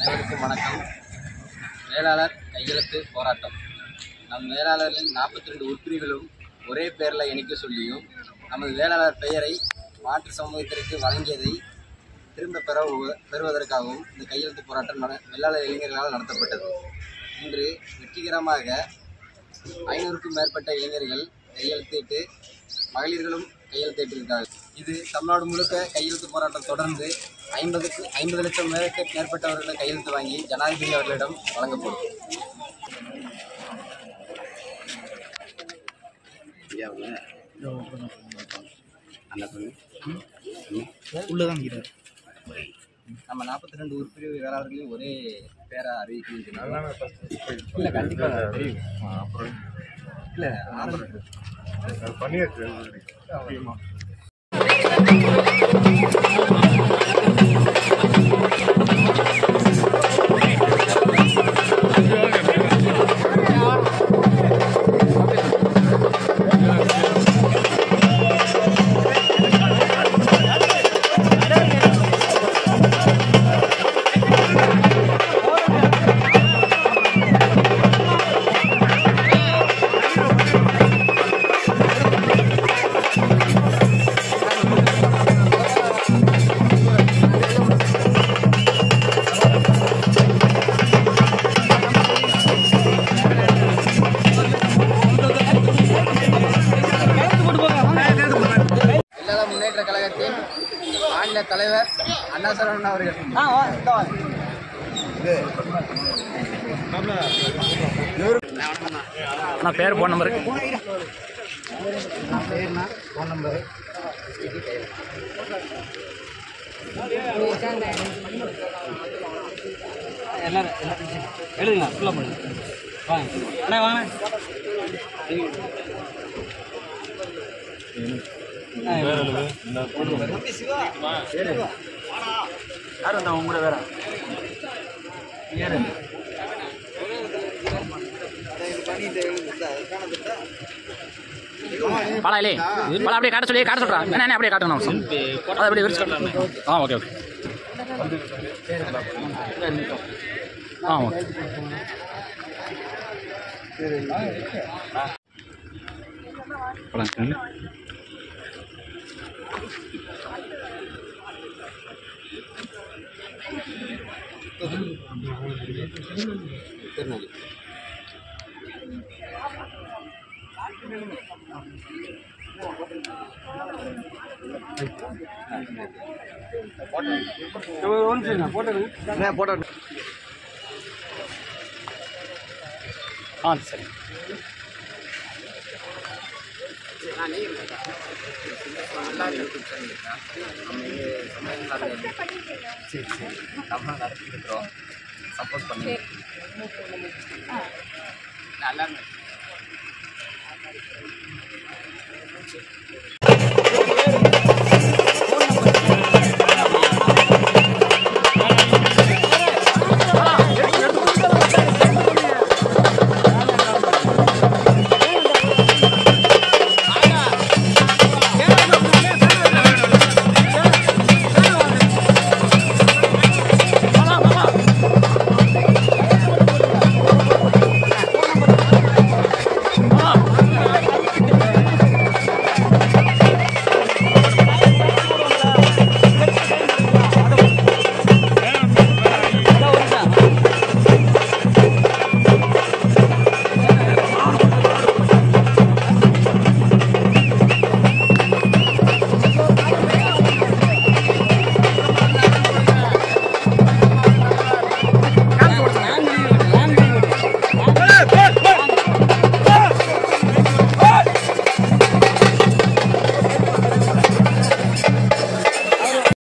அனைவருக்கும் வணக்கம் மேலாளர் கையெழுத்து போராட்டம் நம் மேலாளரின் நாற்பத்தி ரெண்டு உறுப்பினர்களும் ஒரே பெயரில் இணைக்க சொல்லியும் நமது வேளாளர் பெயரை மாற்று சமூகத்திற்கு வழங்கியதை திரும்ப பெற பெறுவதற்காகவும் இந்த கையெழுத்து போராட்டம் நட வெள்ளாளர் இளைஞர்களால் நடத்தப்பட்டது இன்று வெற்றிகரமாக ஐநூறுக்கும் மேற்பட்ட இளைஞர்கள் கையெழுத்திட்டு மகளிர்களும் கையெழுத்திட்டிருக்கிறார்கள் இது தமிழ்நாடு முழுக்க கையெழுத்து போராட்டம் தொடர்ந்து ஐம்பதுக்கு ஐம்பது லட்சம் பேருக்கு மேற்பட்டவர்களிடம் கையெழுத்து வாங்கி ஜனாதிபதி அவர்களிடம் வழங்கப்படும் உள்ளதான் இருக்கிறார் நம்ம நாற்பத்தி ரெண்டு உறுப்பினர் வேளாளர்களையும் ஒரே பேரை அறிவிக்கணும் இல்லை கண்டிப்பாக தெரியும் இல்லை ஆரம்பி வெள்ளாள முன்னேற்ற கழகத்தின் மாநில தலைவர் அண்ணா சரவணன் அவர்கள் நான் பேர் ஃபோன் நம்பரு ஃபோன் நம்பர் எல்லாரும் எழுதுங்க ஃபுல்லாக பண்ணுங்க வாங்க அண்ணா வாங்க யார் வந்தா உங்க கூட வேற யாரு பழம் இல்லை பழம் அப்படியே காட்ட சொல்லி காட்ட சொல்கிறான் என்ன என்ன அப்படியே காட்டணும் அவசியம் அதை அப்படியே விரிச்சு காட்டணும் ஆ ஓகே ஓகே ஆ ஓகே பழம் திருநெல்வேலி ஆ சரி நல்லா யூடியூப் சேனல் இருக்கா நம்ம இங்கே சரி சரி நம்ம நடத்திட்டு இருக்கிறோம் சப்போர்ட் பண்ணுங்க நல்லா இருக்கு